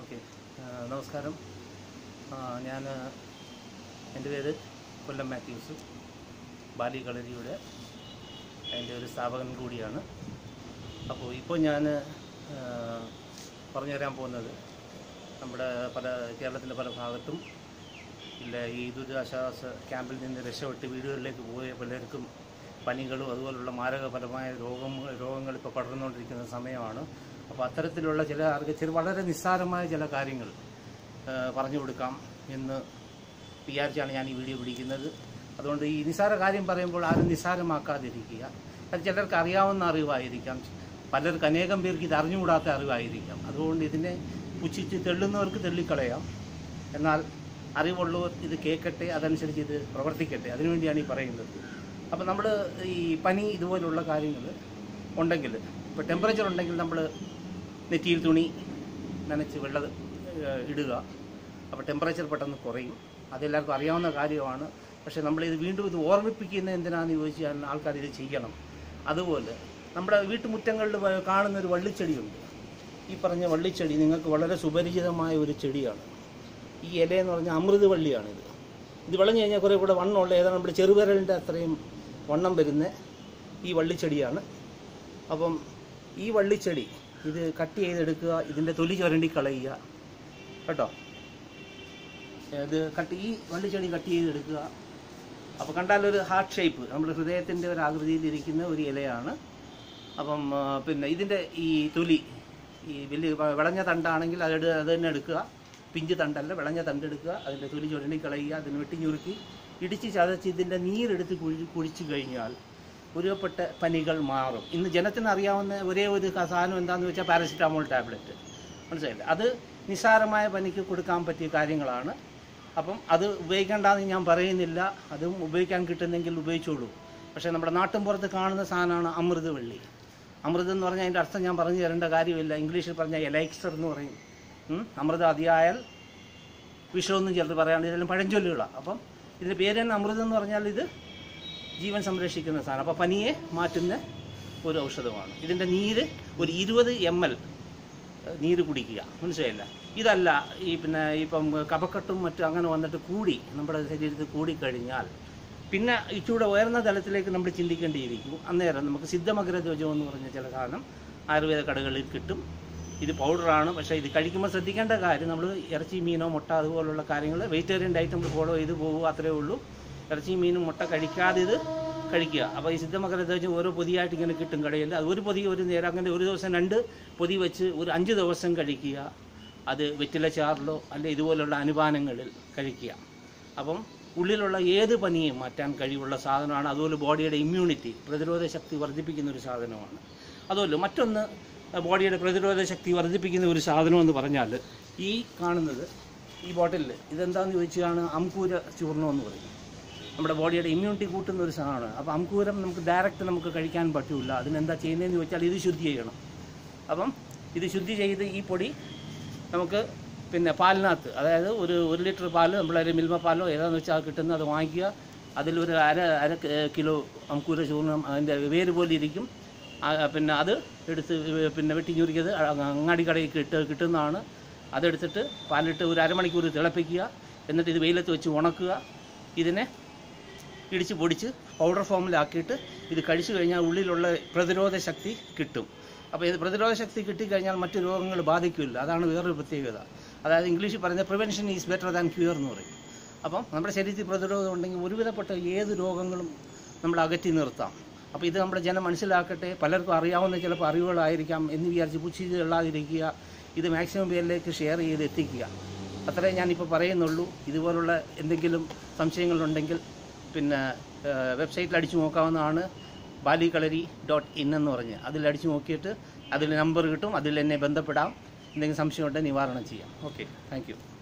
Okay നമസ്കാരം ഞാൻ എൻ്റെ പേര് കൊല്ലം മാത്യൂസ് ബാലി കളരിയുടെ എൻ്റെ ഒരു സ്ഥാപകൻ കൂടിയാണ് അപ്പോൾ ഇപ്പോൾ ഞാൻ പറഞ്ഞു തരാൻ പോകുന്നത് നമ്മുടെ പല കേരളത്തിൻ്റെ പല ഭാഗത്തും ഇല്ല ഈ ദുരിതാശ്വാസ ക്യാമ്പിൽ നിന്ന് രക്ഷപ്പെട്ട് വീടുകളിലേക്ക് പോയ പലർക്കും പനികളും അതുപോലുള്ള മാരകപരമായ രോഗം രോഗങ്ങൾ ഇപ്പോൾ പടർന്നുകൊണ്ടിരിക്കുന്ന സമയമാണ് അപ്പോൾ അത്തരത്തിലുള്ള ചില ആർക്ക് ചില വളരെ നിസ്സാരമായ ചില കാര്യങ്ങൾ ആ, പറഞ്ഞു കൊടുക്കാം എന്ന് വിചാരിച്ചാണ് ഞാൻ ഈ വീഡിയോ പിടിക്കുന്നത് അതുകൊണ്ട് ഈ നിസ്സാര കാര്യം പറയുമ്പോൾ ആരും നിസ്സാരമാക്കാതിരിക്കുക അത് ചിലർക്ക് അറിയാവുന്ന അറിവായിരിക്കാം പലർക്ക് അനേകം പേർക്ക് ഇത് അറിഞ്ഞുകൂടാത്ത അറിവായിരിക്കാം അതുകൊണ്ട് ഇതിനെ പുച്ഛിച്ച് തെള്ളുന്നവർക്ക് തെള്ളിക്കളയാം എന്നാൽ അറിവുള്ളവർ ഇത് കേൾക്കട്ടെ അതനുസരിച്ച് ഇത് പ്രവർത്തിക്കട്ടെ അതിനുവേണ്ടിയാണ് ഈ പറയുന്നത് അപ്പോൾ നമ്മൾ ഈ പനി ഇതുപോലുള്ള കാര്യങ്ങൾ ഉണ്ടെങ്കിൽ ഇപ്പോൾ ടെമ്പറേച്ചർ ഉണ്ടെങ്കിൽ നമ്മൾ നെറ്റിയിൽ തുണി നനച്ച് വെള്ളം ഏഹ്, ഇടുക അപ്പോൾ ടെമ്പറേച്ചർ പെട്ടെന്ന് കുറയും അതെല്ലാവർക്കും അറിയാവുന്ന കാര്യമാണ് പക്ഷേ നമ്മളിത് വീണ്ടും ഇത് ഓർമ്മിപ്പിക്കുന്നത് എന്തിനാണെന്ന് ചോദിച്ചാൽ ആൾക്കാർ ഇത് ചെയ്യണം അതുപോലെ നമ്മുടെ വീട്ടുമുറ്റങ്ങളിൽ വ- കാണുന്ന ഒരു വള്ളിച്ചെടിയുണ്ട് ഈ പറഞ്ഞ വള്ളിച്ചെടി നിങ്ങൾക്ക് വളരെ സുപരിചിതമായ ഒരു ചെടിയാണ് ഈ ഇലയെന്ന് പറഞ്ഞാൽ അമൃതവള്ളിയാണിത് ഇത് വിളഞ്ഞു കഴിഞ്ഞാൽ കുറേ കൂടെ വണ്ണമുള്ള ഏതാണ് നമ്മുടെ ചെറുവിരലിൻ്റെ അത്രയും വണ്ണം വരുന്ന ഈ വള്ളിച്ചെടിയാണ് അപ്പം ഈ വള്ളിച്ചെടി ഇത് കട്ട് ചെയ്തെടുക്കുക ഇതിൻ്റെ തൊലി ചുരണ്ടി കളയുക കേട്ടോ ഇത് കട്ട് ഈ വള്ളിച്ചെടി കട്ട് ചെയ്തെടുക്കുക അപ്പോൾ കണ്ടാൽ ഒരു ഹാർട്ട് ഷേപ്പ് നമ്മുടെ ഹൃദയത്തിൻ്റെ ഒരു ആകൃതിയിലിരിക്കുന്ന ഒരു ഇലയാണ് അപ്പം ആ, പിന്നെ ഇതിൻ്റെ ഈ തൊലി ഈ വലിയ വ- വിളഞ്ഞ തണ്ടാണെങ്കിൽ അതെടു അത് തന്നെ എടുക്കുക പിഞ്ച് തണ്ടല്ല വിളഞ്ഞ തണ്ട് എടുക്കുക അതിൻ്റെ തൊലി ചുരണ്ടി കളയുക അതിന് വെട്ടി ഞുറുക്കി ഇടിച്ച് ചതച്ച് ഇതിൻ്റെ നീരെടുത്ത് കുഴി കുഴിച്ചു കഴിഞ്ഞാൽ ഒരുപെട്ട പനികൾ മാറും ഇന്ന് ജനത്തിന് അറിയാവുന്ന ഒരേ ഒരു ക- സാധനം എന്താണെന്ന് വെച്ചാൽ പാരസിറ്റാമോൾ ടാബ്ലറ്റ് മനസ്സിലായില്ലേ അത് നിസ്സാരമായ പനിക്ക് കൊടുക്കാൻ പറ്റിയ കാര്യങ്ങളാണ് അപ്പം അത് ഉപയോഗിക്കേണ്ടെന്ന് ഞാൻ പറയുന്നില്ല അതും ഉപയോഗിക്കാൻ കിട്ടുന്നെങ്കിൽ ഉപയോഗിച്ചോളൂ പക്ഷേ നമ്മുടെ നാട്ടിൻപുറത്ത് കാണുന്ന സാധനമാണ് അമൃതവള്ളി അമൃതം എന്ന് പറഞ്ഞാൽ അതിൻ്റെ അർത്ഥം ഞാൻ പറഞ്ഞു തരേണ്ട കാര്യമില്ല ഇംഗ്ലീഷിൽ പറഞ്ഞാൽ എലൈക്സർ എന്ന് പറയും ഉം? അമൃതം അതിയായാൽ വിഷമൊന്നും ചിലർ പറയാണ്ട് ഇതെല്ലാം പഴഞ്ചൊല്ലുകളാണ് അപ്പം ഇതിൻ്റെ പേര് തന്നെ അമൃതം എന്ന് പറഞ്ഞാൽ ഇത് ജീവൻ സംരക്ഷിക്കുന്ന സാധനം അപ്പോൾ പനിയെ മാറ്റുന്ന ഒരു ഔഷധമാണ് ഇതിൻ്റെ നീര് ഒരു ഇരുപത് എം എൽ നീര് കുടിക്കുക മനസ്സിലായില്ല ഇതല്ല ഈ പിന്നെ ഇപ്പം കഫക്കെട്ടും മറ്റും അങ്ങനെ വന്നിട്ട് കൂടി നമ്മുടെ ശരീരത്തിൽ കൂടിക്കഴിഞ്ഞാൽ പിന്നെ ഇച്ചിരൂടെ ഉയർന്ന തലത്തിലേക്ക് നമ്മൾ ചിന്തിക്കേണ്ടിയിരിക്കും അന്നേരം നമുക്ക് സിദ്ധമഗ്രധ്വജം എന്ന് പറഞ്ഞ ചില സാധനം ആയുർവേദ കടകളിൽ കിട്ടും ഇത് പൗഡറാണ് പക്ഷേ ഇത് കഴിക്കുമ്പോൾ ശ്രദ്ധിക്കേണ്ട കാര്യം നമ്മൾ ഇറച്ചി മീനോ മുട്ട അതുപോലുള്ള കാര്യങ്ങൾ വെജിറ്റേറിയൻ ഡയറ്റ് നമ്മൾ ഫോളോ ചെയ്ത് പോകുക അത്രേ ഉള്ളൂ ഇറച്ചി മീനും മുട്ട കഴിക്കാതെ ഇത് കഴിക്കുക അപ്പോൾ ഈ സിദ്ധമകരധ്വജം ഓരോ പൊതിയായിട്ട് ഇങ്ങനെ കിട്ടും കടയിൽ അത് ഒരു പൊതി ഒരു നേരം അങ്ങനെ ഒരു ദിവസം രണ്ട് പൊതി വെച്ച് ഒരു അഞ്ച് ദിവസം കഴിക്കുക അത് വെറ്റില ചാറിലോ അല്ലെ ഇതുപോലുള്ള അനുപാനങ്ങളിൽ കഴിക്കുക അപ്പം ഉള്ളിലുള്ള ഏത് പനിയും മാറ്റാൻ കഴിവുള്ള സാധനമാണ് അതുപോലെ ബോഡിയുടെ ഇമ്മ്യൂണിറ്റി പ്രതിരോധ ശക്തി വർദ്ധിപ്പിക്കുന്ന ഒരു സാധനമാണ് അതുമല്ല മറ്റൊന്ന് ബോഡിയുടെ പ്രതിരോധ ശക്തി വർദ്ധിപ്പിക്കുന്ന ഒരു സാധനം എന്ന് പറഞ്ഞാൽ ഈ കാണുന്നത് ഈ ബോട്ടിലിൽ ഇതെന്താണെന്ന് ചോദിച്ചാണ് അംകൂര ചൂർണം എന്ന് പറയും നമ്മുടെ ബോഡിയുടെ ഇമ്മ്യൂണിറ്റി കൂട്ടുന്ന ഒരു സാധനമാണ് അപ്പോൾ അംകൂരം നമുക്ക് ഡയറക്റ്റ് നമുക്ക് കഴിക്കാൻ പറ്റില്ല അതിനെന്താ ചെയ്യുന്നതെന്ന് ചോദിച്ചാൽ ഇത് ശുദ്ധി ചെയ്യണം അപ്പം ഇത് ശുദ്ധി ചെയ്ത് ഈ പൊടി നമുക്ക് പിന്നെ പാലിനകത്ത് അതായത് ഒരു ഒരു ലിറ്റർ പാല് നമ്മളൊരു മിൽമ പാലോ ഏതാണെന്ന് വെച്ചാൽ അത് കിട്ടുന്നത് അത് വാങ്ങിക്കുക അതിലൊരു അര അര ക- കിലോ അംകൂര ചൂർണം അതിൻ്റെ വേര് പോലെ ഇരിക്കും ആ, പിന്നെ അത് എടുത്ത് പിന്നെ വെട്ടി ഞുറുക്കിയത് അങ്ങാടി കടയിൽ കിട്ട് കിട്ടുന്നതാണ് അതെടുത്തിട്ട് പാലിട്ട് ഒരു അരമണിക്കൂർ തിളപ്പിക്കുക എന്നിട്ട് ഇത് വെയിലത്ത് വെച്ച് ഉണക്കുക ഇതിനെ ഇടിച്ച് പൊടിച്ച് പൗഡർ ഫോമിലാക്കിയിട്ട് ഇത് കഴിച്ചു കഴിഞ്ഞാൽ ഉള്ളിലുള്ള പ്രതിരോധ ശക്തി കിട്ടും അപ്പോൾ ഇത് പ്രതിരോധ ശക്തി കിട്ടിക്കഴിഞ്ഞാൽ മറ്റു രോഗങ്ങൾ ബാധിക്കില്ല അതാണ് വേറൊരു പ്രത്യേകത അതായത് ഇംഗ്ലീഷിൽ പറയുന്നത് prevention is better than cure എന്ന് പറയും അപ്പം നമ്മുടെ ശരീരത്തിൽ പ്രതിരോധം ഉണ്ടെങ്കിൽ ഒരുവിധപ്പെട്ട ഏത് രോഗങ്ങളും നമ്മൾ അകറ്റി നിർത്താം അപ്പോൾ ഇത് നമ്മുടെ ജനം മനസ്സിലാക്കട്ടെ പലർക്കും അറിയാവുന്ന ചിലപ്പോൾ അറിവുകളായിരിക്കാം എന്ന് വിചാരിച്ച് പുച്ഛിച്ച് കൊള്ളാതിരിക്കുക ഇത് മാക്സിമം പേരിലേക്ക് ഷെയർ ചെയ്ത് എത്തിക്കുക അത്രേ ഞാനിപ്പോൾ പറയുന്നുള്ളൂ ഇതുപോലുള്ള എന്തെങ്കിലും സംശയങ്ങളുണ്ടെങ്കിൽ പിന്നെ വെബ്സൈറ്റിൽ അടിച്ചു നോക്കാവുന്നതാണ് ബാലി കളരി ഡോട്ട് ഇൻ എന്ന് പറഞ്ഞ് അതിൽ അടിച്ചു നോക്കിയിട്ട് അതിൽ നമ്പർ കിട്ടും അതിൽ എന്നെ ബന്ധപ്പെടാം എന്തെങ്കിലും സംശയമുണ്ടെങ്കിൽ നിവാരണം ചെയ്യാം ഓക്കെ താങ്ക് യു